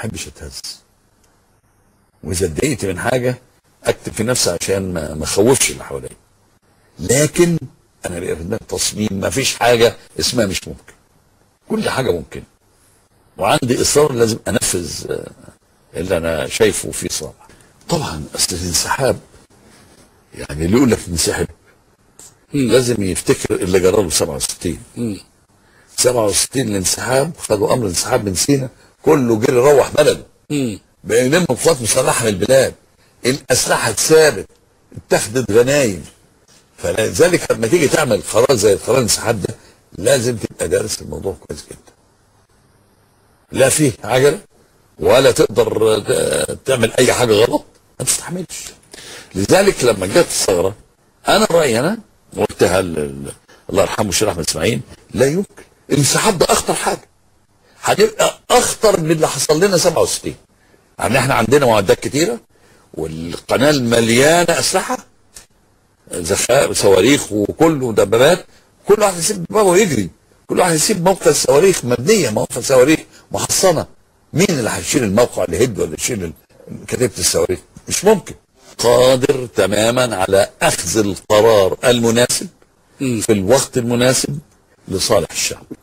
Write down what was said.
احبش اتهز واذا اتضايقت من حاجه اكتب في نفسي عشان ما ما اخوفش اللي حواليا لكن انا ليا في دماغي تصميم ما فيش حاجه اسمها مش ممكن كل حاجه ممكن وعندي اصرار لازم انفذ آه، اللي انا شايفه فيه صالح طبعا اصل الانسحاب يعني اللي يقول لك انسحب لازم يفتكر اللي جرى له 67 67 الانسحاب خدوا امر الانسحاب من سينا كله جري روح بلده بقى يلم قوات مسلحه من البلاد الاسلحه اتثابت اتخذت غنايم فلذلك لما تيجي تعمل قرار زي قرار الانسحاب ده لازم تبقى دارس الموضوع كويس جدا لا فيه عجله ولا تقدر ت- تعمل اي حاجه غلط ما تستحملش لذلك لما جت الثغره انا رايي انا قلتها ل- ل- الله يرحمه الشيخ احمد اسماعيل لا يمكن الانسحاب ده اخطر حاجه هتبقى اخطر من اللي حصل لنا 67 يعني احنا عندنا معدات كتيره والقناه مليانه اسلحه زخاء صواريخ وكله دبابات كل واحد يسيب دبابه ويجري كل واحد يسيب موقع صواريخ مبنيه موقع صواريخ محصنه مين اللي هيشيل الموقع اللي يهد ولا يشيل ال- كتيبه الصواريخ مش ممكن قادر تماما على اخذ القرار المناسب في الوقت المناسب لصالح الشعب